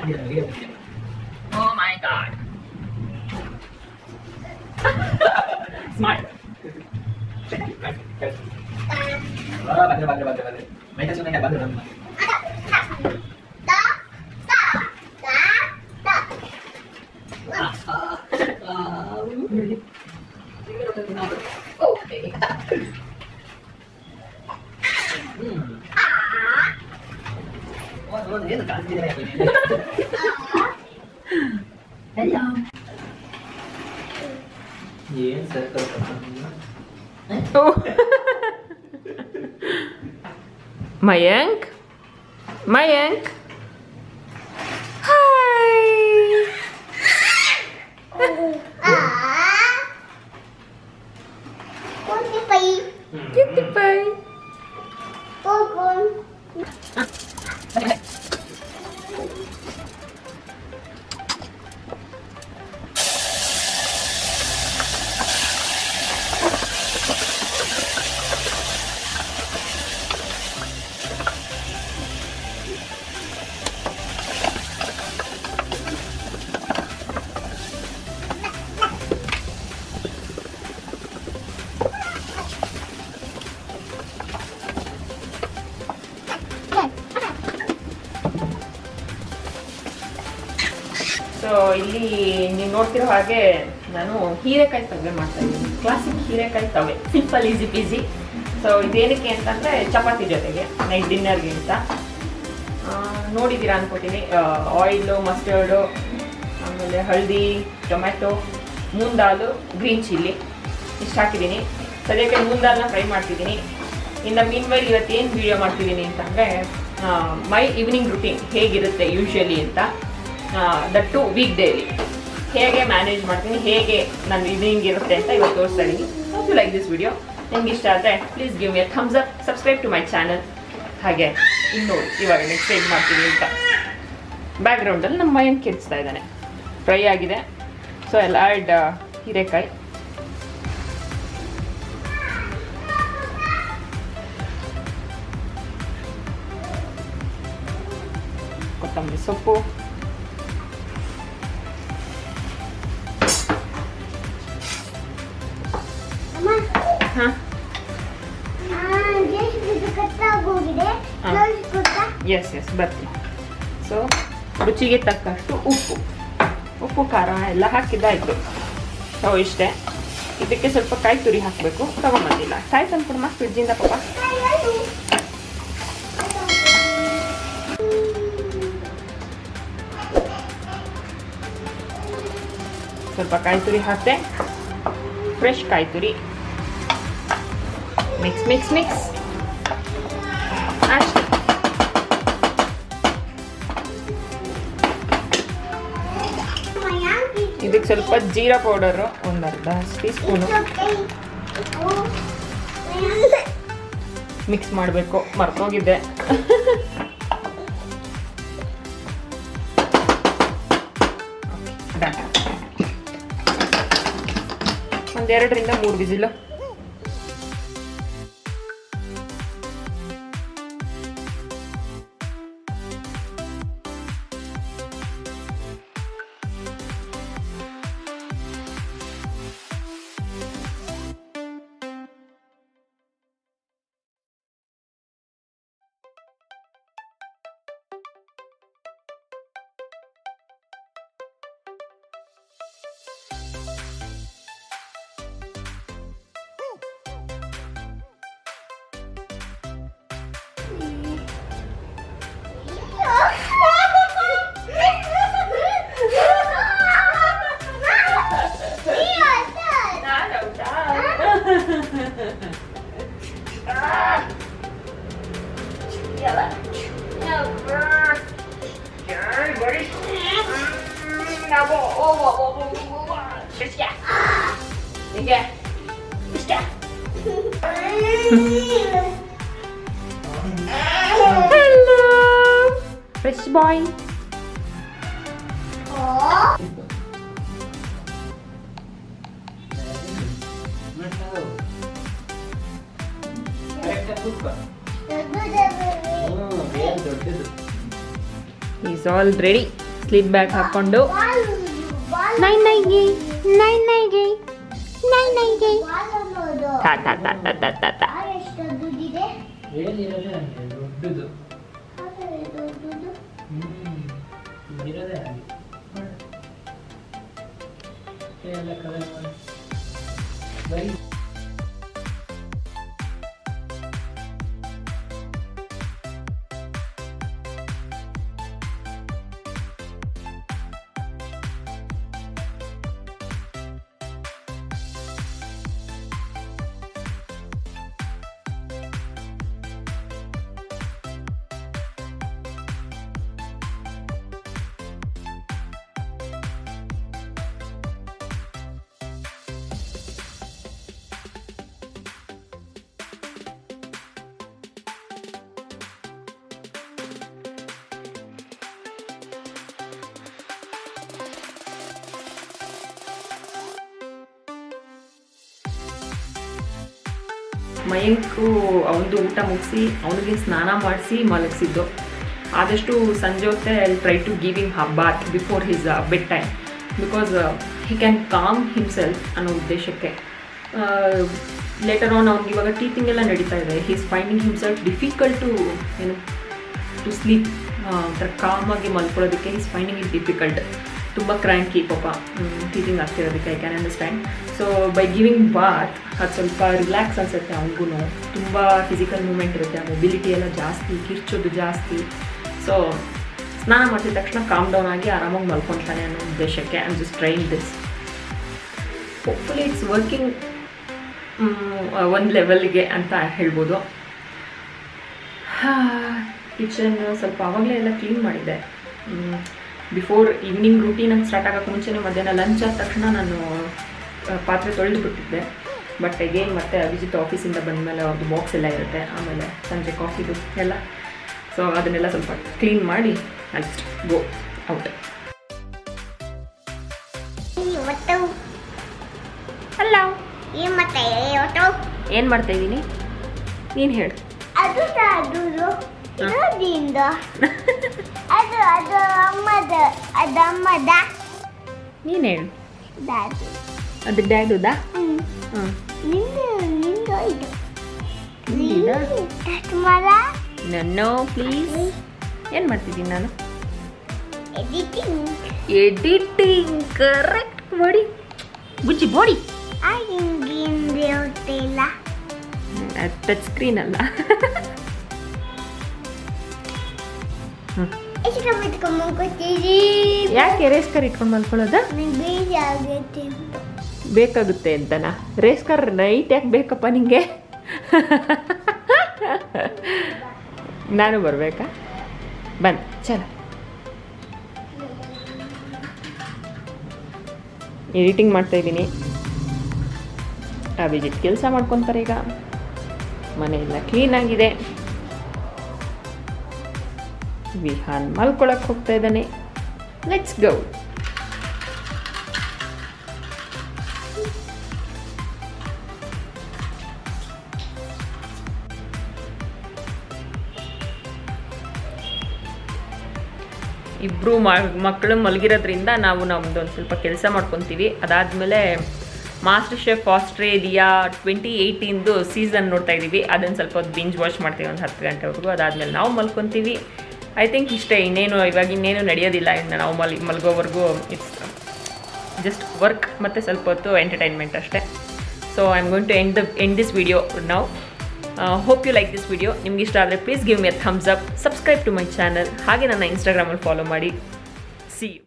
Oh my god. Smart. ಬಂದ್ರೆ ಬಂದ್ರೆ ಬಂದ್ರೆ ಬಂದ್ರೆ ಮೈದ ಸುಮ್ಮನೆ ಬಂದ್ರೆ ನಮ್ಮ ಏನು ಕಾಣ್ತಿದ್ದಾರೆ ಏನ್ circle Mayank? Mayank? Hi! Cutie pie. So ಇಲ್ಲಿ ನೀವು ನೋಡ್ತಿರೋ ಹಾಗೆ ನಾನು ಹೀರೆಕಾಯಿ ತವೆ ಮಾಡ್ತಾ ಇದ್ದೀನಿ ಕ್ಲಾಸಿಕ್ ಹೀರೆಕಾಯಿ ತವೆ ಸಿಂಪಲ್ ಈಸಿ ಪೀಸಿ ಸೊ ಇದೇನಕ್ಕೆ ಅಂತಂದರೆ ಚಪಾತಿ ಜೊತೆಗೆ ನೈಟ್ ಡಿನ್ನರ್ಗೆ ಅಂತ ಆ, ನೋಡಿದ್ದೀರಾ ಅನ್ಕೋತೀನಿ ಆಯಿಲು ಮಸ್ಟರ್ಡು ಆಮೇಲೆ ಹಳದಿ tomato moong dal green chilli ಇಷ್ಟು ಹಾಕಿದ್ದೀನಿ ಸದ್ಯಕ್ಕೆ ಮೂಂಗ್ ದಾಲ್ನ ಫ್ರೈ ಮಾಡ್ತಿದ್ದೀನಿ ಇನ್ನು ಮೀನ್ ವೈಲ್ ಇವತ್ತು ಏನು ವೀಡಿಯೋ ಮಾಡ್ತಿದ್ದೀನಿ ಅಂತಂದರೆ ಮೈ ಈವ್ನಿಂಗ್ ರುಟೀನ್ ಹೇಗಿರುತ್ತೆ ಯೂಶ್ವಲಿ ಅಂತ ದಟ್ ಟು ವೀಕ್ ಡೇಲಿ ಹೇಗೆ ಮ್ಯಾನೇಜ್ ಮಾಡ್ತೀನಿ ಹೇಗೆ ನಾನು ಈವ್ನಿಂಗ್ ಇರುತ್ತೆ ಅಂತ ಇವತ್ತು ತೋರಿಸ್ತಾ ಇದ್ದೀನಿ ಯು ಲೈಕ್ ದಿಸ್ ವಿಡಿಯೋ ನಿಮ್ಗೆ ಇಷ್ಟ ಆದರೆ please give me thumbs up subscribe to my channel ಹಾಗೆ ಇನ್ನು ನೋಡಿ ಇವಾಗ ನೆಕ್ಸ್ಟ್ ಏನು ಮಾಡ್ತೀನಿ ಅಂತ ಬ್ಯಾಕ್ಗ್ರೌಂಡಲ್ಲಿ ನಮ್ಮ ಮೈಯನ್ನು ಕೆಡಿಸ್ತಾ ಇದ್ದಾನೆ ಫ್ರೈ ಆಗಿದೆ ಸೊ ಎಲ್ಲ ಆ್ಯಡ್ ಹೀರೆಕಾಯಿ ಕೊತ್ತಂಬರಿ ಸೊಪ್ಪು ಹಾಂ ಎಸ್ ಎಸ್ ಬರ್ತೀನಿ ಸೊ ರುಚಿಗೆ ತಕ್ಕಷ್ಟು ಉಪ್ಪು ಉಪ್ಪು ಖಾರ ಎಲ್ಲ ಹಾಕಿದ್ದಾಯಿತು ಸೊ ಇಷ್ಟೇ ಇದಕ್ಕೆ ಸ್ವಲ್ಪ ಕಾಯಿ ತುರಿ ಹಾಕಬೇಕು ತಗೊಂಬಂದಿಲ್ಲ ಕಾಯಿ ತಂದ್ಕೊಡಮ್ಮ ಫ್ರಿಡ್ಜಿಂದ ಪಾಪ ಸ್ವಲ್ಪ ಕಾಯಿ ತುರಿ ಹಾಕ್ತೆ ಫ್ರೆಶ್ ಕಾಯಿ ತುರಿ ಮಿಕ್ಸ್ ಮಿಕ್ಸ್ ಮಿಕ್ಸ್ ಅಷ್ಟೇ ಇದಕ್ಕೆ ಸ್ವಲ್ಪ ಜೀರಾ ಪೌಡರು ಒಂದು ಅರ್ಧ ಟೀ ಸ್ಪೂನು ಮಿಕ್ಸ್ ಮಾಡಬೇಕು ಮರ್ತೋಗಿದ್ದೆ Done. ಒಂದೆರಡರಿಂದ ಮೂರು whistle Hello, fresh boy. He's all ready. Sleep bag ಹಾಕ್ಕೊಂಡು ನೈ ನೈಗೆ ನೈ ನೈಗೆ ನೈ ನೈಗೆ ತಾ ತಾ ತಾ ತಾ ತಾ ತಾ ತಾ ಏನಿರೋದೇ ನನಗೆ ದೊಡ್ಡದು ಹ್ಮ್ ಇರೋದೇ ಹಾಗೆ ಎಲ್ಲ ಕಲರ್ ಮಾಡಿ ಬರೀ ಮಯಂಕು ಅವನದು ಊಟ ಮುಗಿಸಿ ಅವನಿಗೆ ಸ್ನಾನ ಮಾಡಿಸಿ ಮಲಗಿಸಿದ್ದು ಆದಷ್ಟು ಸಂಜೆ ಹೊತ್ತೆ I try to give him bath before his bed time because he can calm himself ಅನ್ನೋ ಉದ್ದೇಶಕ್ಕೆ ಲೇಟರ್ ಆನ್ ಅವ್ನಿಗೆ ಇವಾಗ ಟೀಚಿಂಗ್ ಎಲ್ಲ ನಡೀತಾ ಇದೆ he's finding himself difficult to ಏನು ಟು ಸ್ಲೀಪ್ ಒಂಥರ ಕಾಮಾಗಿ ಮಲ್ಕೊಳ್ಳೋದಕ್ಕೆ ಈಸ್ ಫೈಂಡಿಂಗ್ ಇಟ್ ಡಿಫಿಕಲ್ಟ್ ತುಂಬ ಕ್ರ್ಯಾಂಕಿ ಪಾಪ ಟೀಚಿಂಗ್ ಆಗ್ತಿರೋದಕ್ಕೆ I can understand so by giving bath ಅದು ಸ್ವಲ್ಪ ರಿಲ್ಯಾಕ್ಸ್ ಅನಿಸುತ್ತೆ ಅವನಿಗೂ ತುಂಬ ಫಿಸಿಕಲ್ ಮೂಮೆಂಟ್ ಇರುತ್ತೆ ಮೊಬಿಲಿಟಿ ಎಲ್ಲ ಜಾಸ್ತಿ ಕಿರ್ಚೋದು ಜಾಸ್ತಿ ಸೊ ಸ್ನಾನ ಮಾಡಿದ ತಕ್ಷಣ ಕಾಮ್ ಡೌನ್ ಆಗಿ ಆರಾಮಾಗಿ ಮಲ್ಕೊತಾನೆ ಅನ್ನೋ ಉದ್ದೇಶಕ್ಕೆ I am just train this hopefully it's working ಒಂದು ಲೆವೆಲ್ಗೆ ಅಂತ ಹೇಳ್ಬೋದು ಕಿಚನ್ ಸ್ವಲ್ಪ ಆವಾಗಲೇ ಎಲ್ಲ ಕ್ಲೀನ್ ಮಾಡಿದ್ದೆ ಬಿಫೋರ್ ಈವ್ನಿಂಗ್ ರೂಟೀನ್ ಅಂತ ಸ್ಟಾರ್ಟ್ ಆಗೋಕ್ಕೆ ಮುಂಚೆನೇ ಮಧ್ಯಾಹ್ನ ಲಂಚ್ ಆದ ತಕ್ಷಣ ನಾನು ಆ, ಪಾತ್ರೆ ತೊಳೆದು ಬಿಟ್ಟಿದ್ದೆ ಬಟ್ ಅಗೇನ್ ಮತ್ತೆ ಅಭಿಜಿತ್ ಆಫೀಸಿಂದ ಬಂದಮೇಲೆ ಅವ್ರದ್ದು ಬಾಕ್ಸ್ ಎಲ್ಲ ಇರುತ್ತೆ ಆಮೇಲೆ ಸಂಜೆ ಕಾಫಿದು ಎಲ್ಲ ಸೊ ಅದನ್ನೆಲ್ಲ ಸ್ವಲ್ಪ ಕ್ಲೀನ್ ಮಾಡಿ ಜಸ್ಟ್ ಗೋ ಔಟ್ ಇವತ್ತು ಅಲ್ಲ ಏನ್ ಮತ್ತೆ ಇವತ್ತು ಏನು ಮಾಡ್ತಾ ಇದ್ದೀನಿ ನೀನು ಹೇಳು ಅದು ಅದು ಇರೋದ್ರಿಂದ ಅದು ಅದು ಅಮ್ಮದ ಅದು ಅಮ್ಮದ ನೀನು ಹೇಳು ದಾದು ಅದು ಡ್ಯಾಡುದಾ ಹ್ಮ್ ಹಾಂ ನಿಂದು ನಿಂದು ಇದು ನಿಂದಿದಾ? ಮರ ನನ್ನೋ ಪ್ಲೀಸ್ ಏನು ಮಾಡ್ತಿದ್ದೀನಿ ನಾನು ಎಡಿಟಿಂಗ್ ಎಡಿಟಿಂಗ್ ಕರೆಕ್ಟ್ ಬಾಡಿ ಬುಜ್ಜಿ ಬಾಡಿ ಆಗಿಂಗಿಂದ ಗೊತ್ತಿಲ್ಲ ಟಚ್ ಸ್ಕ್ರೀನ್ ಅಲ್ಲ ಎಷ್ಟು ಬಿಟ್ಕೊಂಡು ಕೂತೀರಿ ಯಾಕೆ ರೇಸ್ ಕಾರ್ ಇಟ್ಕೊಂಡು ಮಲ್ಕೊಳ್ಳೋದ ನಂಗೆ ಬೇಜಾರಾಗೈತೆ ಬೇಕಾಗುತ್ತೆ ಅಂತನಾ ರೇಸ್ ಕಾರ್ ನೈಟ್ ಯಾಕೆ ಬೇಕಪ್ಪ ನಿಂಗೆ ನಾನು ಬರಬೇಕಾ ಬನ್ನಿ ಚಲ ಎಡಿಟಿಂಗ್ ಮಾಡ್ತಾ ಇದ್ದೀನಿ ಅಭಿಜಿತ್ ಕೆಲಸ ಮಾಡ್ಕೊತಾರೆ ಈಗ ಮನೆಯೆಲ್ಲ ಕ್ಲೀನಾಗಿದೆ ವಿಹಾನ್ ಮಲ್ಕೊಳಕ್ಕೆ ಹೋಗ್ತಾ ಇದ್ದಾನೆ ಲೆಟ್ಸ್ ಗೋ ಇಬ್ಬರು ಮಕ್ಕಳು ಮಲಗಿರೋದ್ರಿಂದ ನಾವು ನಮ್ದು ಒಂದು ಸ್ವಲ್ಪ ಕೆಲಸ ಮಾಡ್ಕೊತೀವಿ ಅದಾದಮೇಲೆ ಮಾಸ್ಟರ್ ಶೆಫ್ ಆಸ್ಟ್ರೇಲಿಯಾ ಟ್ವೆಂಟಿ ಏಯ್ಟೀನ್ದು ಸೀಸನ್ ನೋಡ್ತಾ ಇದ್ದೀವಿ ಅದನ್ನು ಸ್ವಲ್ಪ ಹೊತ್ತು ಬಿಂಜ್ ವಾಚ್ ಮಾಡ್ತೀವಿ ಒಂದು ಹತ್ತು ಗಂಟೆವರೆಗೂ ಅದಾದಮೇಲೆ ನಾವು ಮಲ್ಕೊತೀವಿ ಐ ಥಿಂಕ್ ಇಷ್ಟೇ ಇನ್ನೇನು ಇವಾಗ ಇನ್ನೇನು ನಡೆಯೋದಿಲ್ಲ ಇನ್ನು ನಾವು ಮಲ್ ಮಲ್ಗೋವರೆಗೂ ಇಟ್ಸ್ ಜಸ್ಟ್ ವರ್ಕ್ ಮತ್ತು ಸ್ವಲ್ಪ ಹೊತ್ತು ಎಂಟರ್ಟೈನ್ಮೆಂಟ್ ಅಷ್ಟೇ so I am going to end the end this video ನಾವು hope you like this video ನಿಮ್ಗೆ ಇಷ್ಟ ಆದರೆ please give me a thumbs up subscribe to my channel ಹಾಗೆ ನನ್ನ ಇನ್ಸ್ಟಾಗ್ರಾಮಲ್ಲಿ ಫಾಲೋ ಮಾಡಿ ಸಿ ಯು